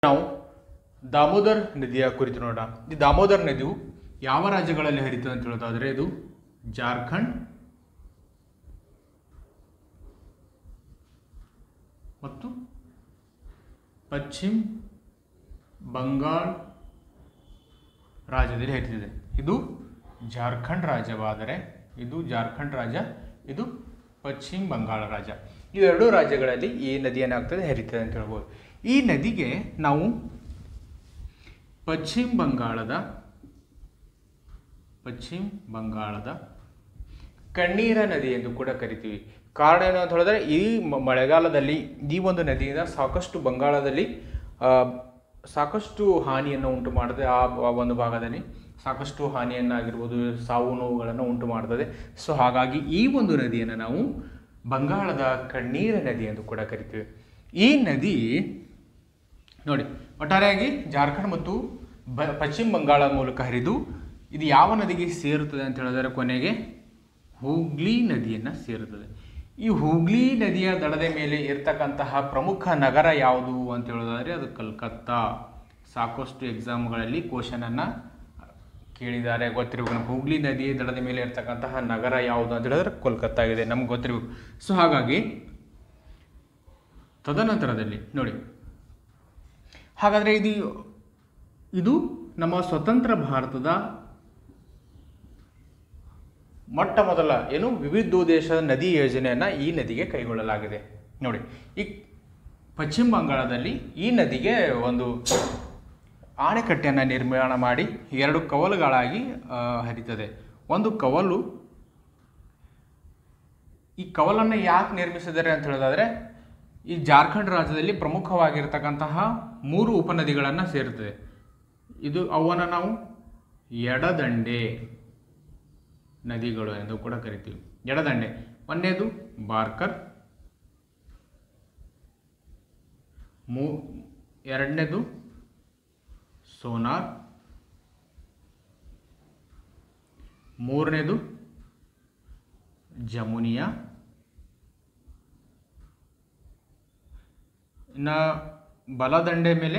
ನಾವು ದಾಮೋದರ್ ನದಿಯ ಕುರಿತು ನೋಡೋಣ ಈ ದಾಮೋದರ್ ನದಿಯು ಯಾವ ರಾಜ್ಯಗಳಲ್ಲಿ ಹರಿತದೆ ಅಂತ ಹೇಳೋದಾದ್ರೆ ಇದು ಜಾರ್ಖಂಡ್ ಮತ್ತು ಪಶ್ಚಿಮ ಬಂಗಾಳ ರಾಜ್ಯದಲ್ಲಿ ಹರಿತಿದೆ ಇದು ಜಾರ್ಖಂಡ್ ರಾಜ್ಯವಾದರೆ ಇದು ಜಾರ್ಖಂಡ್ ರಾಜ್ಯ ಇದು ಪಶ್ಚಿಮ ಬಂಗಾಳ ರಾಜ್ಯ ಇವೆರಡೂ ರಾಜ್ಯಗಳಲ್ಲಿ ಈ ನದಿ ಏನಾಗ್ತದೆ ಹರಿತದೆ ಅಂತ ಹೇಳ್ಬೋದು ಈ ನದಿಗೆ ನಾವು ಪಶ್ಚಿಮ ಬಂಗಾಳದ ಪಶ್ಚಿಮ ಬಂಗಾಳದ ಕಣ್ಣೀರ ನದಿ ಎಂದು ಕೂಡ ಕರಿತೀವಿ ಕಾರಣ ಏನು ಅಂತ ಹೇಳಿದ್ರೆ ಈ ಮ- ಮಳೆಗಾಲದಲ್ಲಿ ಈ ಒಂದು ನದಿಯಿಂದ ಸಾಕಷ್ಟು ಬಂಗಾಳದಲ್ಲಿ ಆ, ಸಾಕಷ್ಟು ಹಾನಿಯನ್ನು ಉಂಟು ಮಾಡುತ್ತದೆ ಆ ಆ ಒಂದು ಭಾಗದಲ್ಲಿ ಸಾಕಷ್ಟು ಹಾನಿಯನ್ನಾಗಿರ್ಬೋದು ಸಾವು ನೋವುಗಳನ್ನು ಉಂಟು ಮಾಡ್ತದೆ ಸೊ ಹಾಗಾಗಿ ಈ ಒಂದು ನದಿಯನ್ನು ನಾವು ಬಂಗಾಳದ ಕಣ್ಣೀರ ನದಿ ಎಂದು ಕೂಡ ಕರಿತೀವಿ ಈ ನದಿ ನೋಡಿ ಒಟ್ಟಾರೆಯಾಗಿ ಜಾರ್ಖಂಡ್ ಮತ್ತು ಬ ಪಶ್ಚಿಮ ಬಂಗಾಳ ಮೂಲಕ ಹರಿದು ಇದು ಯಾವ ನದಿಗೆ ಸೇರುತ್ತದೆ ಅಂತ ಹೇಳಿದರೆ ಕೊನೆಗೆ ಹೂಗ್ಲಿ ನದಿಯನ್ನು ಸೇರುತ್ತದೆ ಈ ಹೂಗ್ಲಿ ನದಿಯ ದಡದ ಮೇಲೆ ಇರ್ತಕ್ಕಂತಹ ಪ್ರಮುಖ ನಗರ ಯಾವುದು ಅಂತ ಹೇಳೋದಾದರೆ ಅದು ಕಲ್ಕತ್ತಾ ಸಾಕಷ್ಟು ಎಕ್ಸಾಮ್ಗಳಲ್ಲಿ ಕ್ವಶನನ್ನು ಕೇಳಿದ್ದಾರೆ ಗೊತ್ತಿರಬೇಕು ನಮ್ಗೆ ಹೂಗ್ಲಿ ನದಿ ದಡದ ಮೇಲೆ ಇರ್ತಕ್ಕಂತಹ ನಗರ ಯಾವುದು ಅಂತ ಹೇಳಿದ್ರೆ ಕೋಲ್ಕತ್ತಾ ಇದೆ ನಮ್ಗೆ ಗೊತ್ತಿರಬೇಕು ಸೊ ಹಾಗಾಗಿ ತದನಂತರದಲ್ಲಿ ನೋಡಿ ಹಾಗಾದರೆ ಇದು ಇದು ನಮ್ಮ ಸ್ವತಂತ್ರ ಭಾರತದ ಮೊಟ್ಟ ಮೊದಲ ಏನು ವಿವಿಧೋದ್ದೇಶದ ನದಿ ಯೋಜನೆಯನ್ನು ಈ ನದಿಗೆ ಕೈಗೊಳ್ಳಲಾಗಿದೆ ನೋಡಿ ಈ ಪಶ್ಚಿಮ ಬಂಗಾಳದಲ್ಲಿ ಈ ನದಿಗೆ ಒಂದು ಆಣೆಕಟ್ಟೆಯನ್ನು ನಿರ್ಮಾಣ ಮಾಡಿ ಎರಡು ಕವಲುಗಳಾಗಿ ಆ, ಹರಿತದೆ ಒಂದು ಕವಲು ಈ ಕವಲನ್ನು ಯಾಕೆ ನಿರ್ಮಿಸಿದ್ದಾರೆ ಅಂತ ಹೇಳೋದಾದ್ರೆ ಈ ಜಾರ್ಖಂಡ್ ರಾಜ್ಯದಲ್ಲಿ ಪ್ರಮುಖವಾಗಿರ್ತಕ್ಕಂತಹ ಮೂರು ಉಪನದಿಗಳನ್ನು ಸೇರುತ್ತದೆ ಇದು ಅವನ್ನು ನಾವು ಎಡದಂಡೆ ನದಿಗಳು ಎಂದು ಕೂಡ ಕರಿತೀವಿ ಎಡದಂಡೆ ಒಂದನೇದು ಬಾರ್ಕರ್ ಮೂ ಎರಡನೇದು ಸೋನಾರ್ ಮೂರನೇದು ಜಮುನಿಯಾ ಇನ್ನು ಬಲದಂಡೆ ಮೇಲೆ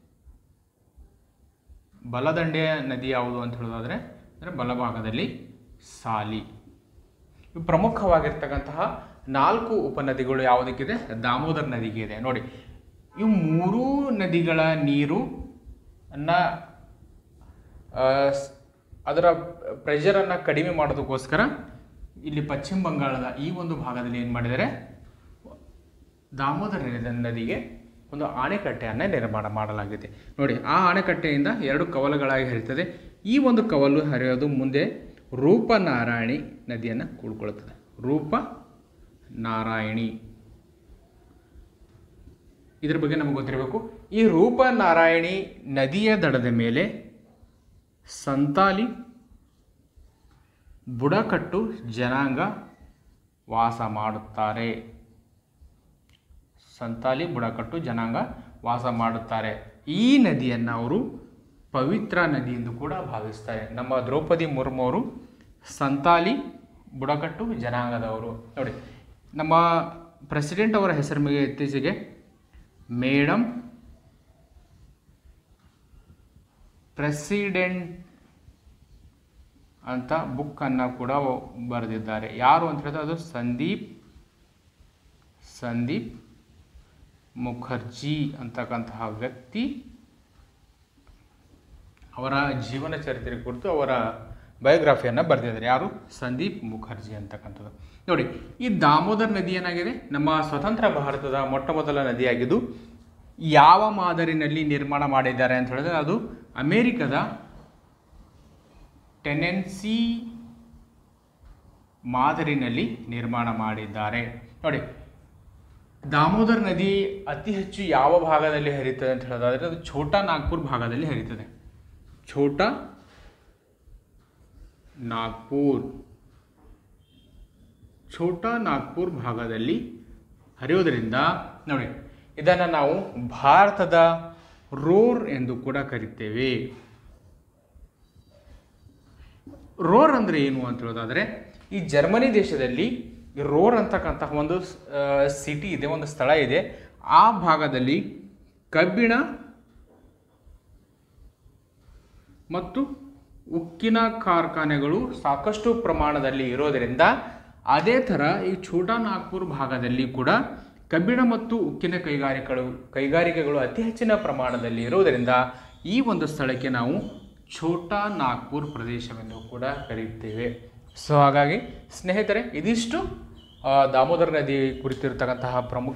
ಬಲದಂಡೆಯ ನದಿ ಯಾವುದು ಅಂತ ಹೇಳೋದಾದರೆ ಅಂದರೆ ಬಲಭಾಗದಲ್ಲಿ ಸಾಲಿ ಇವು ಪ್ರಮುಖವಾಗಿರ್ತಕ್ಕಂತಹ ನಾಲ್ಕು ಉಪನದಿಗಳು ಯಾವುದಕ್ಕಿದೆ ದಾಮೋದರ್ ನದಿಗೆ ಇದೆ ನೋಡಿ ಇವು ಮೂರೂ ನದಿಗಳ ನೀರು ಅನ್ನ ಆ, ಸ್- ಅದರ ಪ್ರೆಷರನ್ನು ಕಡಿಮೆ ಮಾಡೋದಕ್ಕೋಸ್ಕರ ಇಲ್ಲಿ ಪಶ್ಚಿಮ ಬಂಗಾಳದ ಈ ಒಂದು ಭಾಗದಲ್ಲಿ ಏನು ಮಾಡಿದ್ದಾರೆ ದಾಮೋದರ ನದಿ- ನದಿಗೆ ಒಂದು ಅಣೆಕಟ್ಟೆಯನ್ನು ನಿರ್ಮಾಣ ಮಾಡಲಾಗಿದೆ ನೋಡಿ ಆ ಅಣೆಕಟ್ಟೆಯಿಂದ ಎರಡು ಕವಲುಗಳಾಗಿ ಹರಿತದೆ ಈ ಒಂದು ಕವಲು ಹರಿಯೋದು ಮುಂದೆ ರೂಪನಾರಾಯಣಿ ನದಿಯನ್ನು ಕೂಡ್ಕೊಳ್ಳುತ್ತದೆ ರೂಪ ನಾರಾಯಣಿ ಇದ್ರ ಬಗ್ಗೆ ನಮಗೆ ಗೊತ್ತಿರಬೇಕು ಈ ರೂಪನಾರಾಯಣಿ ನದಿಯ ದಡದ ಮೇಲೆ ಸಂತಾಲಿ ಬುಡಕಟ್ಟು ಜನಾಂಗ ವಾಸ ಮಾಡುತ್ತಾರೆ ಸಂತಾಲಿ ಬುಡಕಟ್ಟು ಜನಾಂಗ ವಾಸ ಮಾಡುತ್ತಾರೆ ಈ ನದಿಯನ್ನು ಅವರು ಪವಿತ್ರ ನದಿ ಎಂದು ಕೂಡ ಭಾವಿಸ್ತಾರೆ ನಮ್ಮ ದ್ರೌಪದಿ ಮುರ್ಮು ಅವರು ಸಂತಾಲಿ ಬುಡಕಟ್ಟು ಜನಾಂಗದವರು ನೋಡಿ ನಮ್ಮ ಪ್ರೆಸಿಡೆಂಟ್ ಅವರ ಹೆಸರು ಮೇಲೆ ಇತ್ತೀಚೆಗೆ ಮೇಡಮ್ ಪ್ರೆಸಿಡೆಂಟ್ ಅಂತ ಬುಕ್ಕನ್ನು ಕೂಡ ಬರೆದಿದ್ದಾರೆ ಯಾರು ಅಂತ ಹೇಳಿದ್ರೆ ಅದು ಸಂದೀಪ್ ಸಂದೀಪ್ ಮುಖರ್ಜಿ ಅಂತಕ್ಕಂತಹ ವ್ಯಕ್ತಿ ಅವರ ಜೀವನ ಚರಿತ್ರೆ ಕುರಿತು ಅವರ ಬಯೋಗ್ರಫಿಯನ್ನು ಬರೆದಿದ್ದಾರೆ ಯಾರು ಸಂದೀಪ್ ಮುಖರ್ಜಿ ಅಂತಕ್ಕಂಥದ್ದು ನೋಡಿ ಈ ದಾಮೋದರ್ ನದಿ ಏನಾಗಿದೆ ನಮ್ಮ ಸ್ವತಂತ್ರ ಭಾರತದ ಮೊಟ್ಟ ಮೊದಲ ನದಿಯಾಗಿದ್ದು ಯಾವ ಮಾದರಿನಲ್ಲಿ ನಿರ್ಮಾಣ ಮಾಡಿದ್ದಾರೆ ಅಂತ ಹೇಳಿದ್ರೆ ಅದು ಅಮೇರಿಕದ ಟೆನೆನ್ಸಿ ಮಾದರಿನಲ್ಲಿ ನಿರ್ಮಾಣ ಮಾಡಿದ್ದಾರೆ ನೋಡಿ ದಾಮೋದರ್ ನದಿ ಅತಿ ಹೆಚ್ಚು ಯಾವ ಭಾಗದಲ್ಲಿ ಹರಿತದೆ ಅಂತ ಹೇಳೋದಾದ್ರೆ ಅದು ಛೋಟಾ ನಾಗ್ಪುರ್ ಭಾಗದಲ್ಲಿ ಹರಿತದೆ ಛೋಟಾ ನಾಗ್ಪುರ್ ಛೋಟಾ ನಾಗ್ಪುರ್ ಭಾಗದಲ್ಲಿ ಹರಿಯೋದ್ರಿಂದ ನೋಡಿ ಇದನ್ನು ನಾವು ಭಾರತದ ರೋರ್ ಎಂದು ಕೂಡ ಕರಿತೇವೆ ರೋರ್ ಅಂದರೆ ಏನು ಅಂತ ಹೇಳೋದಾದರೆ ಈ ಜರ್ಮನಿ ದೇಶದಲ್ಲಿ ಈ ರೋರ್ ಅಂತಕ್ಕಂತಹ ಒಂದು ಸಿಟಿ ಇದೆ ಒಂದು ಸ್ಥಳ ಇದೆ ಆ ಭಾಗದಲ್ಲಿ ಕಬ್ಬಿಣ ಮತ್ತು ಉಕ್ಕಿನ ಕಾರ್ಖಾನೆಗಳು ಸಾಕಷ್ಟು ಪ್ರಮಾಣದಲ್ಲಿ ಇರೋದರಿಂದ ಅದೇ ಥರ ಈ ಛೋಟಾ ನಾಗ್ಪುರ್ ಭಾಗದಲ್ಲಿ ಕೂಡ ಕಬ್ಬಿಣ ಮತ್ತು ಉಕ್ಕಿನ ಕೈಗಾರಿಕೆಗಳು ಕೈಗಾರಿಕೆಗಳು ಅತಿ ಹೆಚ್ಚಿನ ಪ್ರಮಾಣದಲ್ಲಿ ಇರುವುದರಿಂದ ಈ ಒಂದು ಸ್ಥಳಕ್ಕೆ ನಾವು ಛೋಟಾ ನಾಗ್ಪುರ್ ಪ್ರದೇಶವೆಂದು ಕೂಡ ಕರೆಯುತ್ತೇವೆ ಸೊ ಹಾಗಾಗಿ ಸ್ನೇಹಿತರೆ ಇದಿಷ್ಟು ಆ, ದಾಮೋದರ ನದಿ ಕುರಿತಿರ್ತಕ್ಕಂತಹ ಪ್ರಮುಖ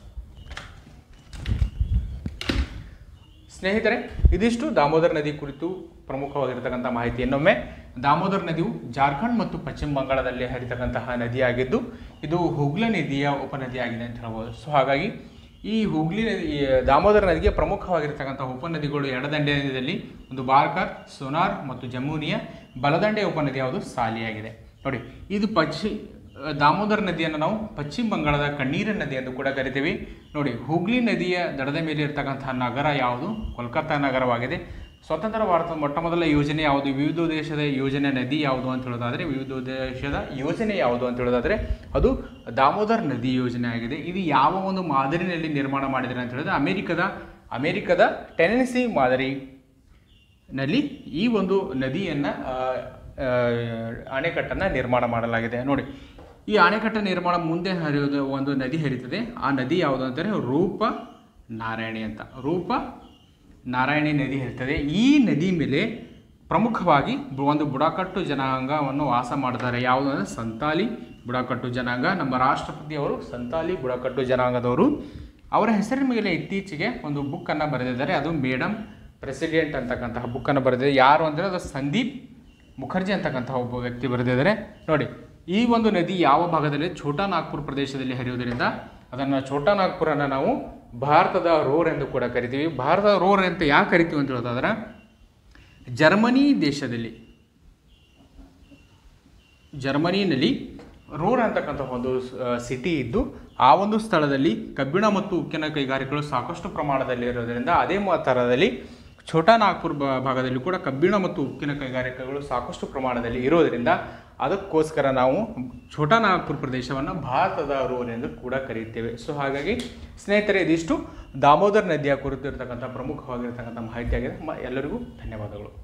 ಸ್ನೇಹಿತರೆ ಇದಿಷ್ಟು ದಾಮೋದರ ನದಿ ಕುರಿತು ಪ್ರಮುಖವಾಗಿರ್ತಕ್ಕಂಥ ಮಾಹಿತಿ ಇನ್ನೊಮ್ಮೆ ದಾಮೋದರ ನದಿಯು ಜಾರ್ಖಂಡ್ ಮತ್ತು ಪಶ್ಚಿಮ ಬಂಗಾಳದಲ್ಲಿ ಹರಿತಕ್ಕಂತಹ ನದಿಯಾಗಿದ್ದು ಇದು ಹುಗ್ಲ ನದಿಯ ಉಪನದಿಯಾಗಿದೆ ಅಂತ ಹೇಳ್ಬೋದು ಸೊ ಹಾಗಾಗಿ ಈ ಹುಗ್ಲಿ ನದಿ ಈ ದಾಮೋದರ ನದಿಗೆ ಪ್ರಮುಖವಾಗಿರ್ತಕ್ಕಂಥ ಉಪನದಿಗಳು ಎಡದಂಡೆಯಲ್ಲಿ ಒಂದು ಬಾರ್ಕರ್ ಸೋನಾರ್ ಮತ್ತು ಜಮುನಿಯ ಬಲದಂಡೆಯ ಉಪನದಿ ಯಾವುದು ಸಾಲಿಯಾಗಿದೆ ನೋಡಿ ಇದು ಪಶ್ಚಿ ದಾಮೋದರ ನದಿಯನ್ನು ನಾವು ಪಶ್ಚಿಮ ಬಂಗಾಳದ ಕಣ್ಣೀರ ನದಿ ಎಂದು ಕೂಡ ಕರಿತೀವಿ ನೋಡಿ ಹುಗ್ಲಿ ನದಿಯ ದಡದ ಮೇಲೆ ಇರತಕ್ಕಂತಹ ನಗರ ಯಾವುದು ಕೋಲ್ಕತ್ತಾ ನಗರವಾಗಿದೆ ಸ್ವತಂತ್ರ ಭಾರತದ ಮೊಟ್ಟ ಮೊದಲ ಯೋಜನೆ ಯಾವುದು ವಿವಿಧ ದೇಶದ ಯೋಜನೆ ನದಿ ಯಾವುದು ಅಂತ ಹೇಳೋದಾದರೆ ವಿವಿಧ ದೇಶದ ಯೋಜನೆ ಯಾವುದು ಅಂತ ಹೇಳೋದಾದರೆ ಅದು ದಾಮೋದರ್ ನದಿ ಯೋಜನೆ ಆಗಿದೆ ಇದು ಯಾವ ಒಂದು ಮಾದರಿನಲ್ಲಿ ನಿರ್ಮಾಣ ಮಾಡಿದ್ದಾರೆ ಅಂತ ಹೇಳಿದ್ರೆ ಅಮೆರಿಕದ ಅಮೆರಿಕದ ಟೆನೆನ್ಸಿ ಮಾದರಿ ನಲ್ಲಿ ಈ ಒಂದು ನದಿಯನ್ನು ಅಣೆಕಟ್ಟನ್ನು ನಿರ್ಮಾಣ ಮಾಡಲಾಗಿದೆ ನೋಡಿ ಈ ಅಣೆಕಟ್ಟ ನಿರ್ಮಾಣ ಮುಂದೆ ಹರಿಯೋದು ಒಂದು ನದಿ ಹರಿತದೆ ಆ ನದಿ ಯಾವುದು ಅಂತಾರೆ ರೂಪ ನಾರಾಯಣಿ ಅಂತ ರೂಪ ನಾರಾಯಣಿ ನದಿ ಹರಿತದೆ ಈ ನದಿ ಮೇಲೆ ಪ್ರಮುಖವಾಗಿ ಬು- ಒಂದು ಬುಡಕಟ್ಟು ಜನಾಂಗವನ್ನು ವಾಸ ಮಾಡ್ತಾರೆ ಯಾವುದು ಅಂದರೆ ಸಂತಾಲಿ ಬುಡಕಟ್ಟು ಜನಾಂಗ ನಮ್ಮ ರಾಷ್ಟ್ರಪತಿಯವರು ಸಂತಾಲಿ ಬುಡಕಟ್ಟು ಜನಾಂಗದವರು ಅವರ ಹೆಸರಿನ ಮೇಲೆ ಇತ್ತೀಚೆಗೆ ಒಂದು ಬುಕ್ಕನ್ನು ಬರೆದಿದ್ದಾರೆ ಅದು ಮೇಡಮ್ ಪ್ರೆಸಿಡೆಂಟ್ ಅಂತಕ್ಕಂತಹ ಬುಕ್ಕನ್ನು ಬರೆದಿದೆ ಯಾರು ಅಂದರೆ ಅದು ಸಂದೀಪ್ ಮುಖರ್ಜಿ ಅಂತಕ್ಕಂತಹ ಒಬ್ಬ ವ್ಯಕ್ತಿ ಬರೆದಿದ್ದಾರೆ ನೋಡಿ ಈ ಒಂದು ನದಿ ಯಾವ ಭಾಗದಲ್ಲಿ ಛೋಟಾ ನಾಗ್ಪುರ್ ಪ್ರದೇಶದಲ್ಲಿ ಹರಿಯುವುದರಿಂದ ಅದನ್ನು ಛೋಟಾ ನಾಗ್ಪುರನ್ನು ನಾವು ಭಾರತದ ರೋರ್ ಎಂದು ಕೂಡ ಕರಿತೀವಿ ಭಾರತದ ರೋರ್ ಅಂತ ಯಾಕೆ ಕರಿತೀವಿ ಅಂತ ಹೇಳೋದಾದ್ರೆ ಜರ್ಮನಿ ದೇಶದಲ್ಲಿ ಜರ್ಮನಿನಲ್ಲಿ ರೋರ್ ಅಂತಕ್ಕಂಥ ಒಂದು ಸಿಟಿ ಇದ್ದು ಆ ಒಂದು ಸ್ಥಳದಲ್ಲಿ ಕಬ್ಬಿಣ ಮತ್ತು ಉಕ್ಕಿನ ಕೈಗಾರಿಕೆಗಳು ಸಾಕಷ್ಟು ಪ್ರಮಾಣದಲ್ಲಿ ಇರೋದರಿಂದ ಅದೇ ಮ- ಥರದಲ್ಲಿ ಛೋಟಾ ನಾಗ್ಪುರ್ ಬ- ಭಾಗದಲ್ಲಿ ಕೂಡ ಕಬ್ಬಿಣ ಮತ್ತು ಉಕ್ಕಿನ ಕೈಗಾರಿಕೆಗಳು ಸಾಕಷ್ಟು ಪ್ರಮಾಣದಲ್ಲಿ ಇರೋದರಿಂದ ಅದಕ್ಕೋಸ್ಕರ ನಾವು ಛೋಟಾ ನಾಗ್ಪುರ್ ಪ್ರದೇಶವನ್ನು ಭಾರತದ ರೋರ್ ಎಂದು ಕೂಡ ಕರೆಯುತ್ತೇವೆ ಸೊ ಹಾಗಾಗಿ ಸ್ನೇಹಿತರೆ ಇದಿಷ್ಟು ದಾಮೋದರ್ ನದಿಯ ಕುರಿತು ಇರತಕ್ಕಂಥ ಪ್ರಮುಖವಾಗಿರ್ತಕ್ಕಂಥ ಮಾಹಿತಿಯಾಗಿದೆ ಮ- ಎಲ್ಲರಿಗೂ ಧನ್ಯವಾದಗಳು